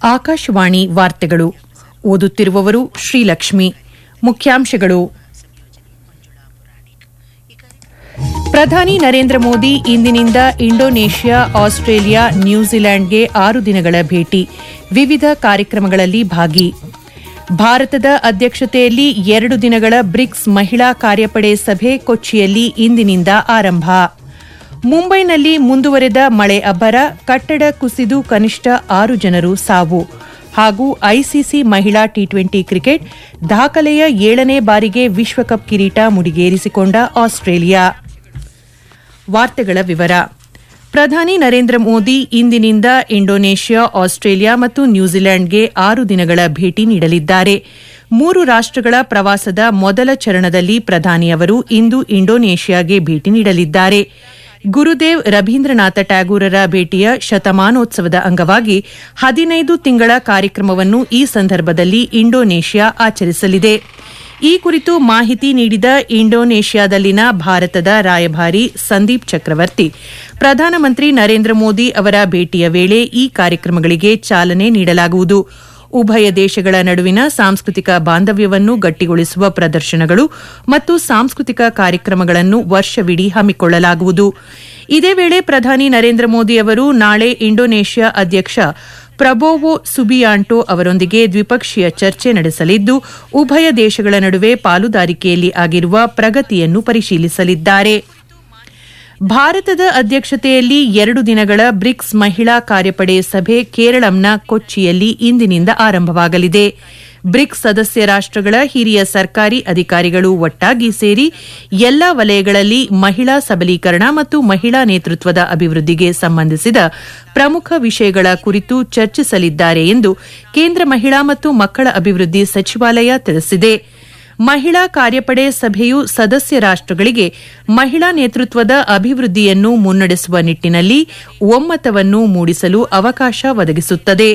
ಆಕಾಶವಾಣಿ ವಾರ್ತೆಗಳು ಓದುತ್ತಿರುವವರು ಶ್ರೀಲಕ್ಷ್ಮಿ ಮುಖ್ಯಾಂಶಗಳು ಪ್ರಧಾನಿ ನರೇಂದ್ರ ಮೋದಿ ಇಂದಿನಿಂದ ಇಂಡೋನೇಷ್ಯಾ ಆಸ್ಟ್ರೇಲಿಯಾ ನ್ಯೂಜಿಲೆಂಡ್ಗೆ ಆರು ದಿನಗಳ ಭೇಟಿ ವಿವಿಧ ಕಾರ್ಯಕ್ರಮಗಳಲ್ಲಿ ಭಾಗಿ ಭಾರತದ ಅಧ್ಯಕ್ಷತೆಯಲ್ಲಿ ಎರಡು ದಿನಗಳ ಬ್ರಿಕ್ಸ್ ಮಹಿಳಾ ಕಾರ್ಯಪಡೆ ಸಭೆ ಕೊಚ್ಚಿಯಲ್ಲಿ ಇಂದಿನಿಂದ ಆರಂಭ ಮುಂಬೈನಲ್ಲಿ ಮುಂದುವರೆದ ಮಳೆ ಅಬ್ಬರ ಕಟ್ಟಡ ಕುಸಿದು ಕನಿಷ್ಠ ಆರು ಜನರು ಸಾವು ಹಾಗೂ ಐಸಿಸಿ ಮಹಿಳಾ ಟಿ ಟ್ವೆಂಟಿ ಕ್ರಿಕೆಟ್ ದಾಖಲೆಯ ಏಳನೇ ಬಾರಿಗೆ ವಿಶ್ವಕಪ್ ಕಿರೀಟ ಮುಡಿಗೇರಿಸಿಕೊಂಡ ಆಸ್ಟ್ರೇಲಿಯಾ ವಾರ್ತೆಗಳ ವಿವರ ಪ್ರಧಾನಿ ನರೇಂದ್ರ ಮೋದಿ ಇಂದಿನಿಂದ ಇಂಡೋನೇಷ್ಯಾ ಆಸ್ಟ್ರೇಲಿಯಾ ಮತ್ತು ನ್ಯೂಜಿಲೆಂಡ್ಗೆ ಆರು ದಿನಗಳ ಭೇಟಿ ನೀಡಲಿದ್ದಾರೆ ಮೂರು ರಾಷ್ಟಗಳ ಪ್ರವಾಸದ ಮೊದಲ ಚರಣದಲ್ಲಿ ಪ್ರಧಾನಿ ಅವರು ಇಂದು ಇಂಡೋನೇಷ್ಯಾಗೆ ಭೇಟಿ ನೀಡಲಿದ್ದಾರೆ ಗುರುದೇವ್ ರವೀಂದ್ರನಾಥ ಟ್ಯಾಗೂರರ ಭೇಟಿಯ ಶತಮಾನೋತ್ಸವದ ಅಂಗವಾಗಿ ಹದಿನೈದು ತಿಂಗಳ ಕಾರ್ಯಕ್ರಮವನ್ನು ಈ ಸಂದರ್ಭದಲ್ಲಿ ಇಂಡೋನೇಷ್ಯಾ ಆಚರಿಸಲಿದೆ ಈ ಕುರಿತು ಮಾಹಿತಿ ನೀಡಿದ ಇಂಡೋನೇಷ್ಯಾದಲ್ಲಿನ ಭಾರತದ ರಾಯಭಾರಿ ಸಂದೀಪ್ ಚಕ್ರವರ್ತಿ ಪ್ರಧಾನಮಂತ್ರಿ ನರೇಂದ್ರ ಮೋದಿ ಅವರ ಭೇಟಿಯ ವೇಳೆ ಈ ಕಾರ್ಯಕ್ರಮಗಳಿಗೆ ಚಾಲನೆ ನೀಡಲಾಗುವುದು ಉಭಯ ದೇಶಗಳ ನಡುವಿನ ಸಾಂಸ್ಕೃತಿಕ ಬಾಂಧವ್ಯವನ್ನು ಗಟ್ಟಿಗೊಳಿಸುವ ಪ್ರದರ್ಶನಗಳು ಮತ್ತು ಸಾಂಸ್ಕೃತಿಕ ಕಾರ್ಯಕ್ರಮಗಳನ್ನು ವರ್ಷವಿಡೀ ಹಮ್ಮಿಕೊಳ್ಳಲಾಗುವುದು ಇದೇ ವೇಳೆ ಪ್ರಧಾನಿ ನರೇಂದ್ರ ಮೋದಿ ಅವರು ನಾಳೆ ಇಂಡೋನೇಷ್ಯಾ ಅಧ್ಯಕ್ಷ ಪ್ರಬೋವೋ ಸುಬಿಯಾಂಟೋ ಅವರೊಂದಿಗೆ ದ್ವಿಪಕ್ಷೀಯ ಚರ್ಚೆ ನಡೆಸಲಿದ್ದು ಉಭಯ ದೇಶಗಳ ನಡುವೆ ಪಾಲುದಾರಿಕೆಯಲ್ಲಿ ಆಗಿರುವ ಪ್ರಗತಿಯನ್ನು ಪರಿಶೀಲಿಸಲಿದ್ದಾರೆ ಭಾರತದ ಅಧ್ಯಕ್ಷತೆಯಲ್ಲಿ ಎರಡು ದಿನಗಳ ಬ್ರಿಕ್ಸ್ ಮಹಿಳಾ ಕಾರ್ಯಪಡೆ ಸಭೆ ಕೇರಳಂನ ಕೊಚ್ಚಿಯಲ್ಲಿ ಇಂದಿನಿಂದ ಆರಂಭವಾಗಲಿದೆ ಬ್ರಿಕ್ಸ್ ಸದಸ್ಯ ರಾಷ್ಟಗಳ ಹಿರಿಯ ಸರ್ಕಾರಿ ಅಧಿಕಾರಿಗಳು ಒಟ್ಟಾಗಿ ಸೇರಿ ಎಲ್ಲಾ ವಲಯಗಳಲ್ಲಿ ಮಹಿಳಾ ಸಬಲೀಕರಣ ಮತ್ತು ಮಹಿಳಾ ನೇತೃತ್ವದ ಅಭಿವೃದ್ಧಿಗೆ ಸಂಬಂಧಿಸಿದ ಪ್ರಮುಖ ವಿಷಯಗಳ ಕುರಿತು ಚರ್ಚಿಸಲಿದ್ದಾರೆ ಎಂದು ಕೇಂದ್ರ ಮಹಿಳಾ ಮತ್ತು ಮಕ್ಕಳ ಅಭಿವೃದ್ಧಿ ಸಚಿವಾಲಯ ತಿಳಿಸಿದೆ ಮಹಿಳಾ ಕಾರ್ಯಪಡೆ ಸಭೆಯು ಸದಸ್ಯ ರಾಷ್ಟಗಳಿಗೆ ಮಹಿಳಾ ನೇತೃತ್ವದ ಅಭಿವೃದ್ಧಿಯನ್ನು ಮುನ್ನಡೆಸುವ ನಿಟ್ಟಿನಲ್ಲಿ ಒಮ್ಮತವನ್ನು ಮೂಡಿಸಲು ಅವಕಾಶ ಒದಗಿಸುತ್ತದೆ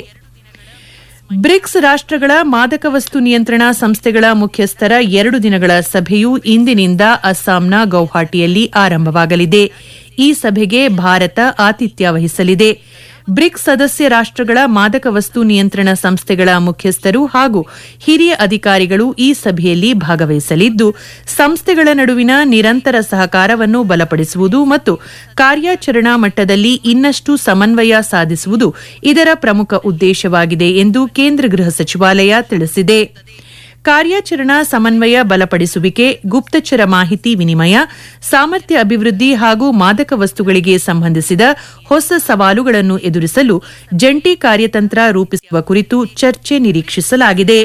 ಬ್ರಿಕ್ಸ್ ರಾಷ್ಟಗಳ ಮಾದಕ ವಸ್ತು ನಿಯಂತ್ರಣ ಸಂಸ್ಥೆಗಳ ಮುಖ್ಯಸ್ಥರ ಎರಡು ದಿನಗಳ ಸಭೆಯು ಇಂದಿನಿಂದ ಅಸ್ಸಾಂನ ಗೌಹಾಟಿಯಲ್ಲಿ ಆರಂಭವಾಗಲಿದೆ ಈ ಸಭೆಗೆ ಭಾರತ ಆತಿಥ್ಯ ವಹಿಸಲಿದೆ ಬ್ರಿಕ್ಸ್ ಸದಸ್ಯ ರಾಷ್ಟಗಳ ಮಾದಕ ವಸ್ತು ನಿಯಂತ್ರಣ ಸಂಸ್ಥೆಗಳ ಮುಖ್ಯಸ್ಥರು ಹಾಗೂ ಹಿರಿಯ ಅಧಿಕಾರಿಗಳು ಈ ಸಭೆಯಲ್ಲಿ ಭಾಗವಹಿಸಲಿದ್ದು ಸಂಸ್ಥೆಗಳ ನಡುವಿನ ನಿರಂತರ ಸಹಕಾರವನ್ನು ಬಲಪಡಿಸುವುದು ಮತ್ತು ಕಾರ್ಯಾಚರಣಾ ಮಟ್ಟದಲ್ಲಿ ಇನ್ನಷ್ಟು ಸಮನ್ವಯ ಸಾಧಿಸುವುದು ಇದರ ಪ್ರಮುಖ ಉದ್ದೇಶವಾಗಿದೆ ಎಂದು ಕೇಂದ್ರ ಗೃಹ ಸಚಿವಾಲಯ ತಿಳಿಸಿದೆ ಕಾರ್ಯಾಚರಣಾ ಸಮನ್ವಯ ಬಲಪಡಿಸುವಿಕೆ ಗುಪ್ತಚರ ಮಾಹಿತಿ ವಿನಿಮಯ ಸಾಮರ್ಥ್ಯ ಅಭಿವೃದ್ಧಿ ಹಾಗೂ ಮಾದಕ ವಸ್ತುಗಳಿಗೆ ಸಂಬಂಧಿಸಿದ ಹೊಸ ಸವಾಲುಗಳನ್ನು ಎದುರಿಸಲು ಜಂಟಿ ಕಾರ್ಯತಂತ್ರ ರೂಪಿಸುವ ಕುರಿತು ಚರ್ಚೆ ನಿರೀಕ್ಷಿಸಲಾಗಿದೆ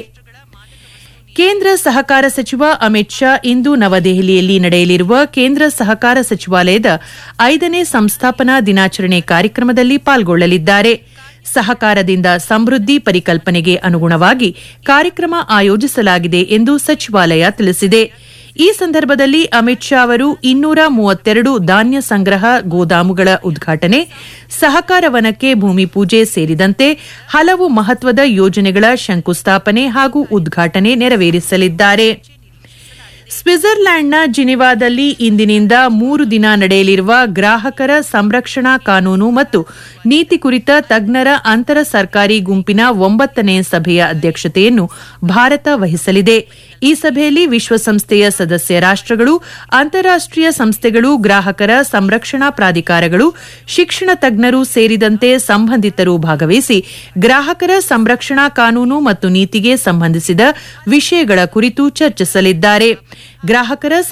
ಕೇಂದ್ರ ಸಹಕಾರ ಸಚಿವ ಅಮಿತ್ ಶಾ ಇಂದು ನವದೆಹಲಿಯಲ್ಲಿ ನಡೆಯಲಿರುವ ಕೇಂದ್ರ ಸಹಕಾರ ಸಚಿವಾಲಯದ ಐದನೇ ಸಂಸ್ಥಾಪನಾ ದಿನಾಚರಣೆ ಕಾರ್ಯಕ್ರಮದಲ್ಲಿ ಪಾಲ್ಗೊಳ್ಳಲಿದ್ದಾರೆ ಸಹಕಾರದಿಂದ ಸಮೃದ್ಧಿ ಪರಿಕಲ್ಪನೆಗೆ ಅನುಗುಣವಾಗಿ ಕಾರ್ಯಕ್ರಮ ಆಯೋಜಿಸಲಾಗಿದೆ ಎಂದು ಸಚಿವಾಲಯ ತಿಳಿಸಿದೆ ಈ ಸಂದರ್ಭದಲ್ಲಿ ಅಮಿತ್ ಶಾ ಅವರು ಇನ್ನೂರ ಮೂವತ್ತೆರಡು ಧಾನ್ಯ ಸಂಗ್ರಹ ಗೋದಾಮುಗಳ ಉದ್ಘಾಟನೆ ಸಹಕಾರ ವನಕ್ಕೆ ಭೂಮಿ ಪೂಜೆ ಸೇರಿದಂತೆ ಹಲವು ಮಹತ್ವದ ಯೋಜನೆಗಳ ಶಂಕುಸ್ಥಾಪನೆ ಹಾಗೂ ಉದ್ಘಾಟನೆ ನೆರವೇರಿಸಲಿದ್ದಾರೆ ಸ್ವಿಟ್ಜರ್ಲ್ಯಾಂಡ್ನ ಜಿನಿವಾದಲ್ಲಿ ಇಂದಿನಿಂದ ಮೂರು ದಿನ ನಡೆಯಲಿರುವ ಗ್ರಾಹಕರ ಸಂರಕ್ಷಣಾ ಕಾನೂನು ಮತ್ತು ನೀತಿ ಕುರಿತ ತಜ್ಞರ ಅಂತರ ಸರ್ಕಾರಿ ಗುಂಪಿನ ಒಂಬತ್ತನೇ ಸಭೆಯ ಅಧ್ಯಕ್ಷತೆಯನ್ನು ಭಾರತ ವಹಿಸಲಿದೆ ಈ ಸಭೆಯಲ್ಲಿ ವಿಶ್ವಸಂಸ್ಥೆಯ ಸದಸ್ಯ ರಾಷ್ಟಗಳು ಅಂತಾರಾಷ್ಟೀಯ ಸಂಸ್ಥೆಗಳು ಗ್ರಾಹಕರ ಸಂರಕ್ಷಣಾ ಪ್ರಾಧಿಕಾರಗಳು ಶಿಕ್ಷಣ ತಜ್ಞರು ಸೇರಿದಂತೆ ಸಂಬಂಧಿತರು ಭಾಗವಹಿಸಿ ಗ್ರಾಹಕರ ಸಂರಕ್ಷಣಾ ಕಾನೂನು ಮತ್ತು ನೀತಿಗೆ ಸಂಬಂಧಿಸಿದ ವಿಷಯಗಳ ಕುರಿತು ಚರ್ಚಿಸಲಿದ್ದಾರೆ ಗ್ರಾಹಕರ